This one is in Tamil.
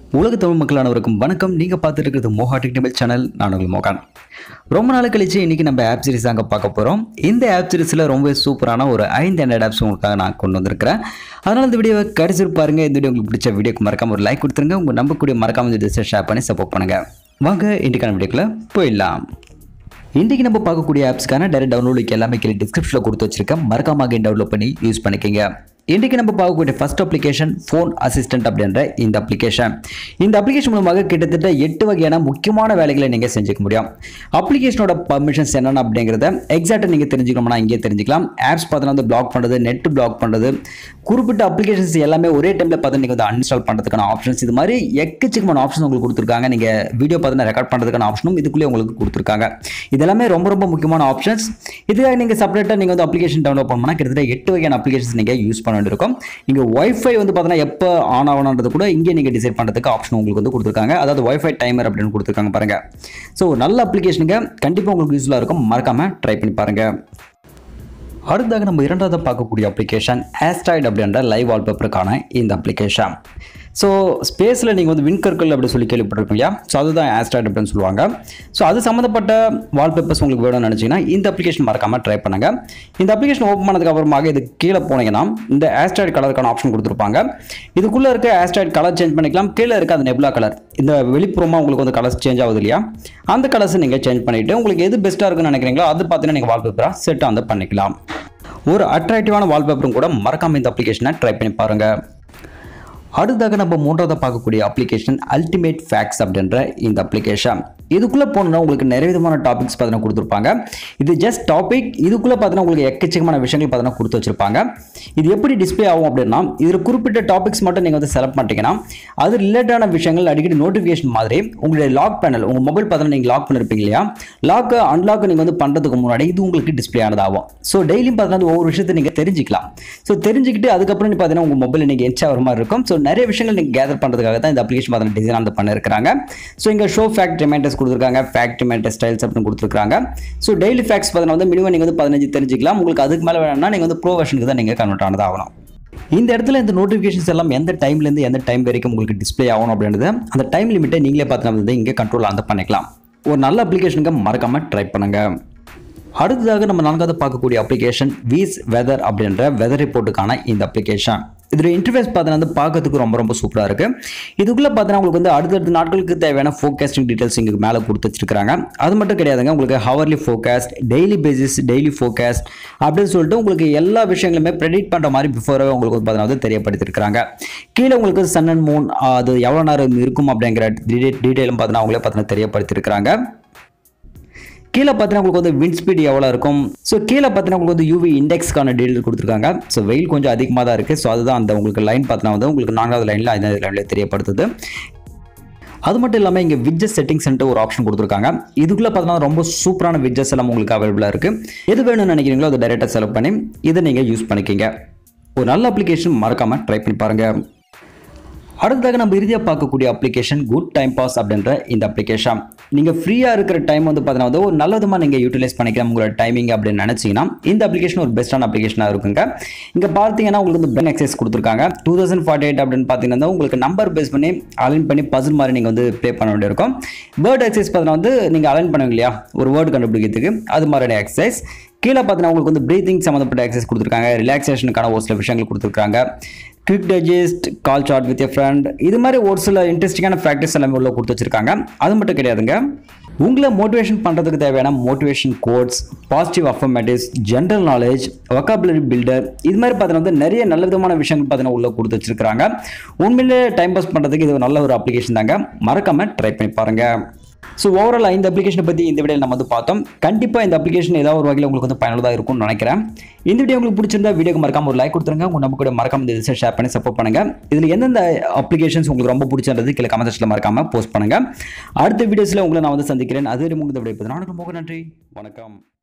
உலக தமிழ் மக்களானவருக்கும் வணக்கம் நீங்கள் பார்த்துட்டு இருக்கிறது மோகா டெக்னிக்கல் சேனல் நான் உங்கள் மோகன் ரொம்ப நாள் கழிச்சு இன்றைக்கி நம்ம ஆப் சீரிஸ் தாங்க பார்க்க போகிறோம் இந்த ஆப் சீரிஸில் ரொம்ப சூப்பரான ஒரு ஐந்து ஹண்ட்ரட் ஆப்ஸ் உங்களுக்காக நான் கொண்டு வந்திருக்கிறேன் அதனால் இந்த வீடியோவை கடைசி பாருங்கள் இந்த வீடியோ உங்களுக்கு பிடிச்ச வீடியோக்கு மறக்காம ஒரு லைக் கொடுத்துருங்க உங்கள் நம்பக்கூடிய மறக்காம இந்த டிஸ்ஸை ஷேர் பண்ணி சப்போர்ட் பண்ணுங்கள் வாங்க இன்றைக்கான வீடியோக்குள்ளே போயிடலாம் இன்றைக்கி நம்ம பார்க்கக்கூடிய ஆப்ஸ்க்கான டைரக்ட் டவுன்லோடுக்கு எல்லாமே கீழே டிஸ்கிரிப்ஷனில் கொடுத்து வச்சிருக்கேன் மறக்காம அகைன் டவுன்லோட் பண்ணி யூஸ் பண்ணிக்கோங்க இன்றைக்கி நம்ம பார்க்கக்கூடிய ஃபர்ஸ்ட் அப்ளிகேஷன் ஃபோன் அசிஸ்டன்ட் அப்படின்ற இந்த அப்ளிகேஷன் இந்த அப்ளிகேஷன் மூலமாக கிட்டத்தட்ட எட்டு வகையான முக்கியமான வேலைகளை நீங்கள் செஞ்சுக்க முடியும் அப்ளிகேஷனோட பர்மிஷன்ஸ் என்னென்ன அப்படிங்கிறத எக்ஸாக்டாக நீங்கள் தெரிஞ்சுக்கணும்னா இங்கே தெரிஞ்சுக்கலாம் ஆப்ஸ் பார்த்தீங்கன்னா வந்து பிளாக் பண்ணுறது நெட் பிளாக் பண்ணுறது குறிப்பிட்ட அப்ளிகேஷன்ஸ் எல்லாமே ஒரே டைமில் பார்த்து நீங்கள் வந்து அன்இன்ஸ்டால் பண்ணுறதுக்கான ஆப்ஷன்ஸ் இது மாதிரி எக்கச்சக்கமான ஆப்ஷன் உங்களுக்கு கொடுத்துருக்காங்க நீங்கள் வீடியோ பார்த்தீங்கன்னா ரெக்கார்ட் பண்ணுறதுக்கான ஆப்ஷனும் இதுக்குள்ளே உங்களுக்கு கொடுத்துருக்காங்க இதெல்லாமே ரொம்ப ரொம்ப முக்கியமான ஆப்ஷன்ஸ் இதுக்காக நீங்கள் செப்பரேட்டாக நீங்கள் வந்து அப்ளிகேஷன் டவுன்லோட் பண்ணணும்னா கிட்டத்தட்ட எட்டு வகையான அப்ளிகேஷன்ஸ் நீங்கள் யூஸ் பண்ண வேண்டியிருக்கும் நீங்கள் ஒய்ஃபை வந்து பார்த்தீங்கன்னா எப்போ ஆன் ஆகணுன்றது கூட இங்கே நீங்கள் டிசைட் பண்ணுறதுக்கு ஆப்ஷன் உங்களுக்கு வந்து கொடுத்துருக்காங்க அதாவது ஒய்ஃபை டைமர் அப்படின்னு கொடுத்துருக்காங்க பாருங்கள் ஸோ நல்ல அப்ளிகேஷனுங்க கண்டிப்பாக உங்களுக்கு யூஸ்ஃபுல்லாக இருக்கும் மறக்காமல் ட்ரை பண்ணி பாருங்கள் அடுத்ததாக நம்ம இரண்டாவது பார்க்கக்கூடிய அப்ளிகேஷன் ஆஸ்ட்ராய்டு அப்படின்ற லைவ் வால்பேப்பருக்கான இந்த அப்ளிகேஷன் ஸோ ஸ்பேஸில் நீங்கள் வந்து விண்கற்கள் அப்படி சொல்லி கேள்விப்பட்டிருக்கீங்க இல்லையா ஸோ அதுதான் ஆஸ்ட்ராய்டு அப்படின்னு சொல்லுவாங்க ஸோ அது சம்மந்தப்பட்ட வால்பேப்பர்ஸ் உங்களுக்கு வேணும்னு நினச்சிங்கன்னா இந்த அப்ளிகேஷன் மறக்காமல் ட்ரை பண்ணுங்கள் இந்த அப்ளிகேஷன் ஓப்பன் பண்ணதுக்கு அப்புறமாக இது கீழே போனீங்கன்னா இந்த ஆஸ்ட்ராய்டு கலருக்கான ஆப்ஷன் கொடுத்துருப்பாங்க இதுக்குள்ளே இருக்க ஆஸ்ட்ராய்டு கலர் சேஞ்ச் பண்ணிக்கலாம் கீழே இருக்க அந்த நெப்லா கலர் இந்த வெளிப்புறமாக உங்களுக்கு வந்து கலர்ஸ் சேஞ்ச் ஆகுது இல்லையா அந்த கலர்ஸ் நீங்கள் சேஞ்ச் பண்ணிவிட்டு உங்களுக்கு எது பெஸ்ட்டாக இருக்குன்னு நினைக்கிறீங்களோ அது பார்த்தீங்கன்னா நீங்கள் வால்பேப்பராக செட் வந்து பண்ணிக்கலாம் ஒரு அட்ராக்டிவான வால்பேப்பரும் கூட மறக்காமல் இந்த அப்ளிகேஷனை ட்ரை பண்ணி பாருங்கள் அடுத்ததாக நம்ம மூன்றாவது பார்க்கக்கூடிய அப்ளிகேஷன் அல்டிமேட் ஃபேக்ஸ் அப்படின்ற இந்த அப்ளிகேஷன் இதுக்குள்ளே போனோம்னா உங்களுக்கு நிறைய விதமான டாபிக்ஸ் பார்த்தீங்கன்னா கொடுத்துருப்பாங்க இது ஜஸ்ட் டாபிக் இதுக்குள்ளே பார்த்தீங்கன்னா உங்களுக்கு எக்கச்சக்கமான விஷயங்கள் பார்த்தீங்கன்னா கொடுத்து வச்சிருப்பாங்க இது எப்படி டிஸ்ப்ளே ஆகும் அப்படின்னா இதில் குறிப்பிட்ட டாபிக்ஸ் மட்டும் நீங்கள் வந்து செலக்ட் பண்ணிட்டீங்கன்னா அது ரிலேட்டடான விஷயங்கள் அடிக்கடி நோட்டிஃபிகேஷன் மாதிரி உங்களுடைய லாக் பேனல் உங்கள் மொபைல் பார்த்தீங்கன்னா நீங்கள் லாக் பண்ணிருப்பீங்க இல்லையா லாக் அன்லாக் நீங்கள் வந்து பண்ணுறதுக்கு முன்னாடி இது உங்களுக்கு டிஸ்ப்ளே ஆனதாகும் ஸோ டெய்லியும் பார்த்தீங்கன்னா ஒவ்வொரு விஷயத்தை நீங்கள் தெரிஞ்சிக்கலாம் ஸோ தெரிஞ்சுக்கிட்டு அதுக்கப்புறம் பார்த்தீங்கன்னா உங்கள் மொபைல் நீங்கள் என்ச் ஆகிற மாதிரி இருக்கும் ஸோ நிறைய விஷயங்கள் நீங்கள் கேதர் பண்ணுறதுக்காக தான் இந்த அப்ளிகேஷன் பார்த்தீங்கன்னா டிசைன் வந்து பண்ணிருக்காங்க ஸோ இங்கே ஷோ ஃபேக்ட் ரிமைண்டர்ஸ் கொடுத்துருக்காங்க ஃபேக்ட் ரிமைண்டர் ஸ்டைல்ஸ் அப்படின்னு கொடுத்துருக்காங்க ஸோ டெய்லி ஃபேக்ட்ஸ் பார்த்தீங்கன்னா வந்து மினிமம் நீங்கள் வந்து பதினஞ்சு தெரிஞ்சிக்கலாம் உங்களுக்கு அதுக்கு மேலே வேணும்னா நீங்கள் வந்து ப்ரோ வெர்ஷனுக்கு தான் நீங்கள் கன்வெர்ட் ஆனது ஆகணும் இந்த இடத்துல இந்த நோட்டிஃபிகேஷன்ஸ் எல்லாம் எந்த டைம்லேருந்து எந்த டைம் வரைக்கும் உங்களுக்கு டிஸ்ப்ளே ஆகணும் அப்படின்றது அந்த டைம் லிமிட்டை நீங்களே பார்த்தீங்கன்னா வந்து இங்கே கண்ட்ரோல் வந்து பண்ணிக்கலாம் ஒரு நல்ல அப்ளிகேஷனுக்கு மறக்காமல் ட்ரை பண்ணுங்கள் அடுத்ததாக நம்ம நான்காவது பார்க்கக்கூடிய அப்ளிகேஷன் வீஸ் வெதர் அப்படின்ற வெதர் ரிப்போர்ட்டுக்கான இந்த அப்ளிகேஷன் இதோட இன்டர்ஃபேஸ் பார்த்தீங்கன்னா வந்து பார்க்கறதுக்கு ரொம்ப ரொம்ப சூப்பராக இருக்குது இதுக்குள்ளே பார்த்தீங்கன்னா உங்களுக்கு வந்து அடுத்தடுத்த நாட்களுக்கு தேவையான ஃபோகாஸ்டிங் டீட்டெயில்ஸ் இங்கே மேலே கொடுத்து வச்சிருக்காங்க அது மட்டும் கிடையாதுங்க உங்களுக்கு hourly forecast daily basis daily forecast அப்படின்னு சொல்லிட்டு உங்களுக்கு எல்லா விஷயங்களுமே ப்ரெடிக்ட் பண்ணுற மாதிரி பிஃபோராகவே உங்களுக்கு வந்து பார்த்தீங்கன்னா வந்து தெரியப்படுத்திருக்காங்க கீழே உங்களுக்கு சன் அண்ட் மூன் அது எவ்வளோ நேரம் இருக்கும் அப்படிங்கிற டீட்டெயிலும் பார்த்தீங்கன்னா அவங்களே பார்த்தீங்கன்னா தெரியப்படுத்திருக்கிறாங்க கீழே பார்த்தீங்கன்னா உங்களுக்கு வந்து விண்ட் ஸ்பீட் எவ்வளோ இருக்கும் ஸோ கீழே பார்த்தீங்கன்னா உங்களுக்கு வந்து யூவி இண்டெக்ஸ்க்கான டீட்டெயில் கொடுத்துருக்காங்க ஸோ வெயில் கொஞ்சம் அதிகமாக தான் இருக்குது ஸோ அதுதான் அந்த உங்களுக்கு லைன் பார்த்தீங்கன்னா வந்து உங்களுக்கு நான்காவது லைனில் ஐந்தாவது லைனில் தெரியப்படுத்துது அது மட்டும் இல்லாமல் இங்கே விட்ஜஸ் செட்டிங்ஸ்ன்ட்டு ஒரு ஆப்ஷன் கொடுத்துருக்காங்க இதுக்குள்ளே பார்த்தீங்கன்னா ரொம்ப சூப்பரான விட்ஜஸ் எல்லாம் உங்களுக்கு அவைலபிளாக இருக்குது எது வேணும்னு நினைக்கிறீங்களோ அதை டைரெக்டாக செலக்ட் பண்ணி இதை நீங்கள் யூஸ் பண்ணிக்கிங்க ஒரு நல்ல அப்ளிகேஷன் மறக்காமல் ட்ரை பண்ணி பாருங்கள் அடுத்ததாக நம்ம இறுதியாக பார்க்கக்கூடிய அப்ளிகேஷன் குட் டைம் பாஸ் அப்படின்ற இந்த அப்ளிகேஷன் நீங்கள் ஃப்ரீயாக இருக்கிற டைம் வந்து பார்த்தீங்கன்னா வந்து ஒரு நல்ல விதமாக நீங்கள் யூட்டிலைஸ் பண்ணிக்கலாம் உங்களோட டைமிங் அப்படின்னு நினச்சிங்கன்னா இந்த அப்ளிகேஷன் ஒரு பெஸ்ட்டான அப்ளிகேஷனாக இருக்குங்க இங்கே பார்த்தீங்கன்னா உங்களுக்கு வந்து பென் எக்ஸஸ் கொடுத்துருக்காங்க டூ தௌசண்ட் ஃபார்ட்டி எயிட் அப்படின்னு பார்த்தீங்கன்னா உங்களுக்கு நம்பர் பேஸ் பண்ணி அலைன் பண்ணி பசில் மாதிரி நீங்கள் வந்து ப்ளே பண்ண வேண்டியிருக்கும் வேர்ட் எக்ஸசைஸ் பார்த்தீங்கன்னா வந்து நீங்கள் அலைன் பண்ணுவீங்க இல்லையா ஒரு வேர்டு கண்டுபிடிக்கிறதுக்கு அது மாதிரியான எக்ஸசைஸ் கீழே பார்த்தீங்கன்னா உங்களுக்கு வந்து ப்ரீத்திங் சம்மந்தப்பட்ட எக்ஸசைஸ் கொடுத்துருக்காங்க ரிலாக்ஸேஷனுக்கான ஒரு சில விஷயங்கள் கொடுத்துருக்காங்க quick digest call chat with a friend இது மாதிரி ஒரு சில இன்ட்ரெஸ்டிங்கான ஃபேக்டர்ஸ் எல்லாமே உள்ள கொடுத்து வச்சிருக்காங்க அது மட்டும் கிடையாதுங்க உங்களை மோட்டிவேஷன் பண்ணுறதுக்கு தேவையான motivation quotes positive affirmatives general knowledge vocabulary builder இது மாதிரி பார்த்தீங்கன்னா வந்து நிறைய நல்ல விதமான விஷயங்கள் பார்த்தீங்கன்னா உள்ள கொடுத்து வச்சிருக்காங்க உண்மையிலே டைம் பாஸ் பண்ணுறதுக்கு இது ஒரு நல்ல ஒரு அப்ளிகேஷன் தாங்க மறக்காமல் ட்ரை பண்ணி பாருங்கள் ஸோ ஓவரால் இந்த அப்ளிகேஷனை பற்றி இந்த வீடியோ நம்ம வந்து பார்த்தோம் கண்டிப்பாக இந்த அப்ளிகேஷன் ஏதாவது ஒரு வகையில் உங்களுக்கு வந்து பயனுள்ளதாக இருக்கும்னு நினைக்கிறேன் இந்த வீடியோ உங்களுக்கு பிடிச்சிருந்தா வீடியோக்கு மறக்காம ஒரு லைக் கொடுத்துருங்க உங்கள் நம்ம கூட மறக்காம இந்த விஷயம் ஷேர் பண்ணி சப்போர்ட் பண்ணுங்க இதில் எந்தெந்த அப்ளிகேஷன்ஸ் உங்களுக்கு ரொம்ப பிடிச்சிருந்தது கீழே கமெண்ட் செக்ஷனில் மறக்காம போஸ்ட் பண்ணுங்க அடுத்த வீடியோஸில் உங்களை நான் வந்து சந்திக்கிறேன் அது உங்களுக்கு இந்த வீடியோ நானுக்கு ரொம்ப நன்றி வணக்கம்